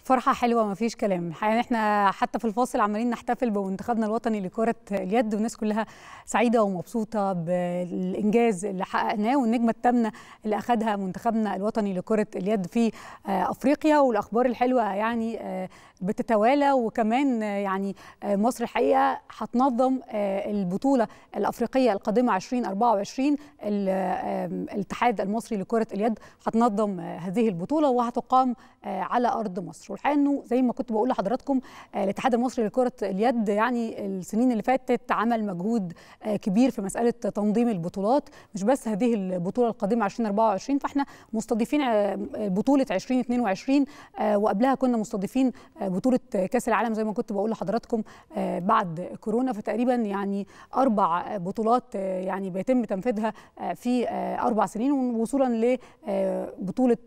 فرحة حلوة ما فيش كلام يعني احنا حتى في الفاصل عمالين نحتفل بمنتخبنا الوطني لكرة اليد والناس كلها سعيدة ومبسوطة بالإنجاز اللي حققناه والنجمة الثامنة اللي أخذها منتخبنا الوطني لكرة اليد في أفريقيا والأخبار الحلوة يعني بتتوالى وكمان يعني مصر الحقيقة هتنظم البطولة الأفريقية القادمة 2024 الاتحاد المصري لكرة اليد هتنظم هذه البطولة وهتقام على أرض مصر والحقيقة أنه زي ما كنت بقول لحضراتكم الاتحاد المصري لكرة اليد يعني السنين اللي فاتت عمل مجهود كبير في مسألة تنظيم البطولات مش بس هذه البطولة القادمة 2024 فاحنا مستضيفين بطولة 2022 وقبلها كنا مستضيفين بطولة كأس العالم زي ما كنت بقول لحضراتكم بعد كورونا فتقريبا يعني أربع بطولات يعني بيتم تنفيذها في أربع سنين وصولا لبطولة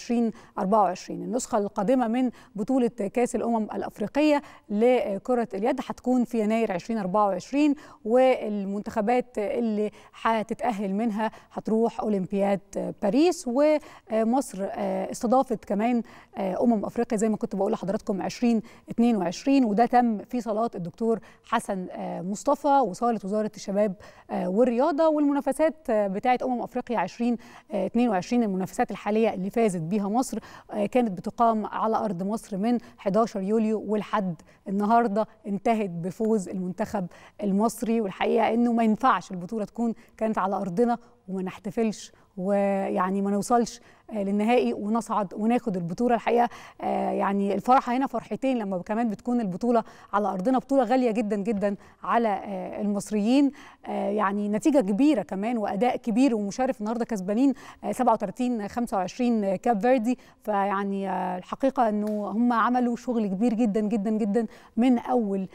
2024 النسخة القادمة من بطولة كأس الأمم الأفريقية لكرة اليد هتكون في يناير 2024 والمنتخبات اللي هتتأهل منها هتروح أولمبياد باريس ومصر استضافت كمان أمم أفريقيا زي ما كنت بقول لحضراتكم 2022 وده تم في صالات الدكتور حسن مصطفى وصالة وزارة الشباب والرياضة والمنافسات بتاعة أمم أفريقيا 2022 المنافسات الحالية اللي فازت بيها مصر كانت بتقام على أرض مصر من 11 يوليو ولحد النهاردة انتهت بفوز المنتخب المصري والحقيقة أنه ما ينفعش البطولة تكون كانت على أرضنا وما نحتفلش ويعني ما نوصلش للنهائي ونصعد وناخد البطوله الحقيقه يعني الفرحه هنا فرحتين لما كمان بتكون البطوله على ارضنا بطوله غاليه جدا جدا على المصريين يعني نتيجه كبيره كمان واداء كبير ومشرف النهارده كسبانين 37 25 كاب فيردي فيعني الحقيقه انه هم عملوا شغل كبير جدا جدا جدا من اول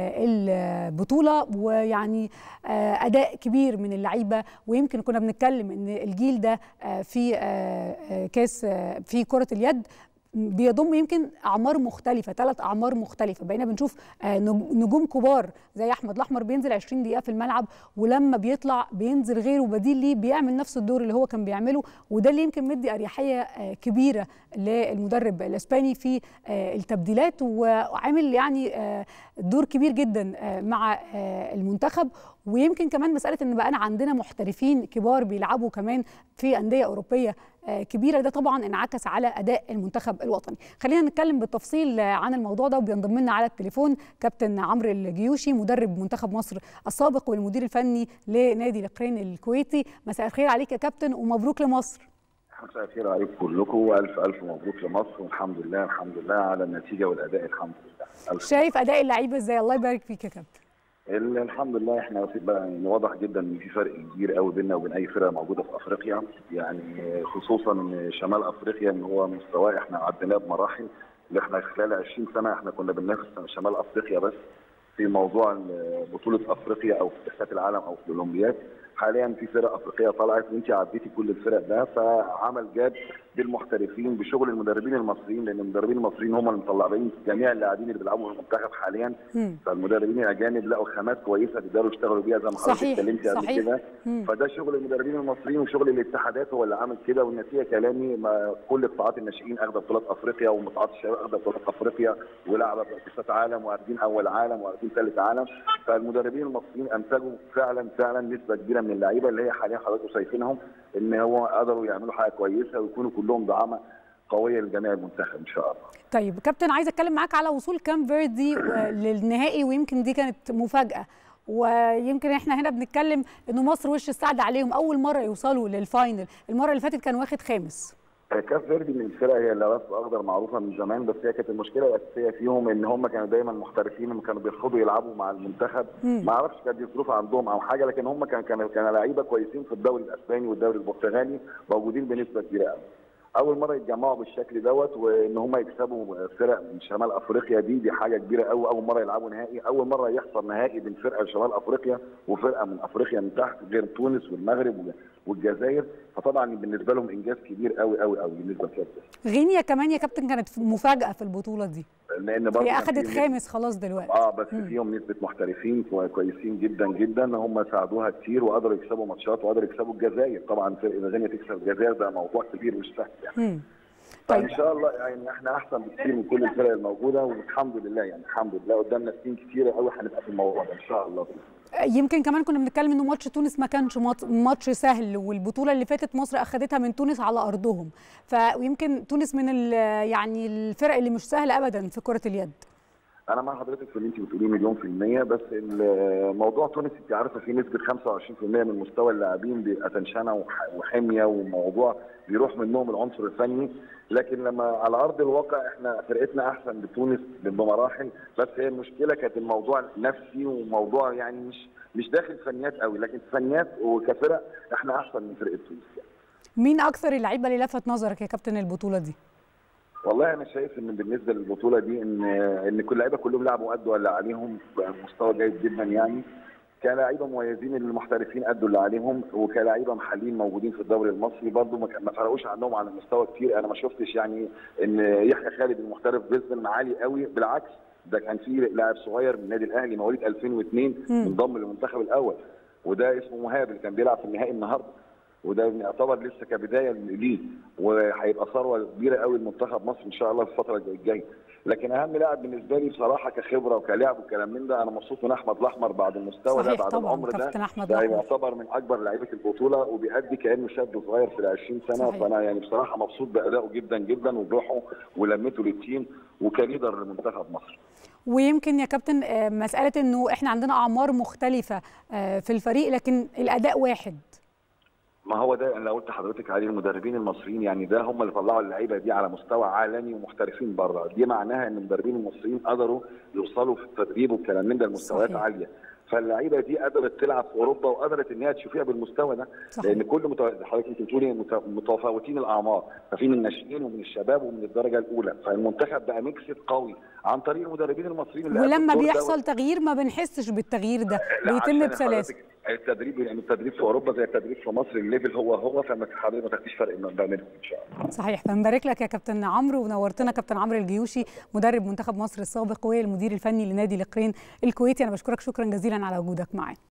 البطوله ويعني اداء كبير من اللعيبه ويمكن كنا بنتكلم ان الجيل ده في كاس في كره اليد بيضم يمكن اعمار مختلفه ثلاث اعمار مختلفه بقينا بنشوف نجوم كبار زي احمد الاحمر بينزل 20 دقيقه في الملعب ولما بيطلع بينزل غيره بديل ليه بيعمل نفس الدور اللي هو كان بيعمله وده اللي يمكن مدي اريحيه كبيره للمدرب الاسباني في التبديلات وعامل يعني دور كبير جدا مع المنتخب ويمكن كمان مساله ان بقى عندنا محترفين كبار بيلعبوا كمان في انديه اوروبيه كبيره ده طبعا انعكس على اداء المنتخب الوطني خلينا نتكلم بالتفصيل عن الموضوع ده وبينضم لنا على التليفون كابتن عمرو الجيوشي مدرب منتخب مصر السابق والمدير الفني لنادي القرين الكويتي مساء الخير عليك يا كابتن ومبروك لمصر مساء الخير عليكم كلكم والف الف مبروك لمصر والحمد لله الحمد لله على النتيجه والاداء الحمد لله شايف اداء اللعيبه ازاي الله يبارك فيك يا كابتن الحمد لله احنا بقى واضح جدا ان في فرق كبير قوي بيننا وبين اي فرقه موجوده في افريقيا يعني خصوصا ان شمال افريقيا ان هو مستواه احنا عديناه بمراحل اللي احنا خلال 20 سنه احنا كنا بننافس شمال افريقيا بس في موضوع بطوله افريقيا او في كاس العالم او في الاولمبياد حاليا في فرق افريقيه طلعت وانت عديتي كل الفرق ده فعمل جاد بالمحترفين بشغل المدربين المصريين لان المدربين المصريين هم اللي مطلعين جميع اللاعبين اللي بيلعبوا في المنتخب حاليا م. فالمدربين الاجانب لقوا خامات كويسه تقدروا يشتغلوا بيها زي ما حضرتك اتكلمتي قبل كده فده شغل المدربين المصريين وشغل الاتحادات هو اللي عامل كده والنتيجه كلامي ما كل قطاعات الناشئين اخذ بطولات افريقيا وقطاعات الشباب اخذ بطولات افريقيا ولعبه كاس عالم واخدين اول عالم واخدين ثالث عالم فالمدربين المصريين انتجوا فعلا فعلا نسبه كبيره من اللعيبه اللي هي حاليا حضراتكم شايفينهم ان هو قدروا يعملوا حاجه كويسه ويكونوا كلهم دعامه قويه لجميع المنتخب ان شاء الله. طيب كابتن عايز اتكلم معاك على وصول كام فيردي للنهائي ويمكن دي كانت مفاجاه ويمكن احنا هنا بنتكلم انه مصر وش السعد عليهم اول مره يوصلوا للفاينل المره اللي فاتت كان واخد خامس. كاف فيردي من الفرق هي اللي راس اخضر معروفه من زمان بس هي كانت المشكله الاساسيه فيهم ان هم كانوا دايما محترفين لما كانوا بيرفضوا يلعبوا مع المنتخب ما اعرفش كانت دي ظروف عندهم او حاجه لكن هم كانوا كانوا كانوا لعيبه كويسين في الدوري الاسباني والدوري البرتغالي موجودين بنسبه كبيره قوي. اول مره يتجمعوا بالشكل دوت وان هم يكسبوا فرق من شمال افريقيا دي دي حاجه كبيره قوي اول مره يلعبوا نهائي اول مره يحصل نهائي بين فرقه شمال افريقيا وفرقه من افريقيا من تحت غير تونس والمغرب والجزائر فطبعا بالنسبه لهم انجاز كبير قوي قوي قوي بالنسبه لكده غينيا كمان يا كابتن كانت مفاجاه في البطوله دي لان برضه هي اخذت خامس خلاص دلوقتي اه بس مم. فيهم نسبه محترفين كويسين جدا جدا هم ساعدوها كتير وقدروا يكسبوا ماتشات وقدروا يكسبوا الجزائر طبعا فرق غينيا تكسب الجزائر ده موضوع كبير مش سهل يعني مم. طيب. ان شاء الله يعني احنا احسن بكثير من كل الفرق الموجوده والحمد لله يعني الحمد لله قدامنا سنين كثيره قوي هنبقى في الموضوع ده ان شاء الله يمكن كمان كنا بنتكلم انه ماتش تونس ما كانش ماتش سهل والبطوله اللي فاتت مصر اخذتها من تونس على ارضهم فيمكن تونس من يعني الفرق اللي مش سهله ابدا في كره اليد انا مع حضرتك في اللي انت بتقوليه مليون في الميه بس موضوع تونس انت عارفه في نسبه 25% من مستوى اللاعبين بيبقى تنشنه وحميه وموضوع بيروح منهم العنصر الفني لكن لما على ارض الواقع احنا فرقتنا احسن بتونس بمراحل بس هي المشكله كانت الموضوع نفسي وموضوع يعني مش مش داخل فنيات قوي لكن فنيات وكفرق احنا احسن من فرقه تونس يعني. مين اكثر اللعيبه اللي لفت نظرك يا كابتن البطوله دي؟ والله انا شايف ان بالنسبه للبطوله دي ان ان كل اللعيبه كلهم لعبوا قدوا اللي عليهم بمستوى جيد جدا يعني كلاعيبه مميزين المحترفين ادوا اللي عليهم وكلاعيبه محليين موجودين في الدوري المصري برضو ما فرقوش عنهم على المستوى كتير انا ما شفتش يعني ان يحيى خالد المحترف بيزن عالي قوي بالعكس ده كان في لاعب صغير من النادي الاهلي مواليد 2002 انضم للمنتخب الاول وده اسمه مهاب اللي كان بيلعب في النهائي النهارده وده يعتبر لسه كبدايه ليه وهيبقى ثروه كبيره قوي لمنتخب مصر ان شاء الله في الفتره الجايه لكن اهم لاعب بالنسبه لي بصراحه كخبره وكلاعب والكلام من ده انا مبسوط من احمد الاحمر بعد المستوى ده بعد العمر ده أحمد ده يعتبر من اكبر لعيبه البطوله وبيأدي كانه شاب صغير في ال 20 سنه صحيح. فانا يعني بصراحه مبسوط بادائه جدا جدا وبروحه ولمته للتيم وكليدر لمنتخب مصر ويمكن يا كابتن مساله انه احنا عندنا اعمار مختلفه في الفريق لكن الاداء واحد ما هو ده انا قلت لحضرتك عليه المدربين المصريين يعني ده هم اللي طلعوا اللعيبه دي على مستوى عالمي ومحترفين بره دي معناها ان المدربين المصريين قدروا يوصلوا في التدريب والكلام من ده لمستويات صحيح. عاليه فاللعيبه دي قدرت تلعب في اوروبا وقدرت ان هي تشوفيها بالمستوى ده صحيح. لان كل متو... حضرتك انت بتقولي مت- متفاوتين الاعمار ففي من الناشئين ومن الشباب ومن الدرجه الاولى فالمنتخب بقى ميكسد قوي عن طريق المدربين المصريين اللي ولما قدوا الدور بيحصل دوت. تغيير ما بنحسش بالتغيير ده لا، بيتم عشان بسلاسه حضرتك التدريب يعني التدريب في اوروبا زي التدريب في مصر الليفل هو هو فما حضرتك ما تاخديش فرق ما بينهم ان شاء الله صحيح فنبارك لك يا كابتن عمرو ونورتنا كابتن عمرو الجيوشي مدرب منتخب مصر السابق والمدير الفني لنادي القرين الكويتي انا بشكرك شكرا جزيلا على وجودك معانا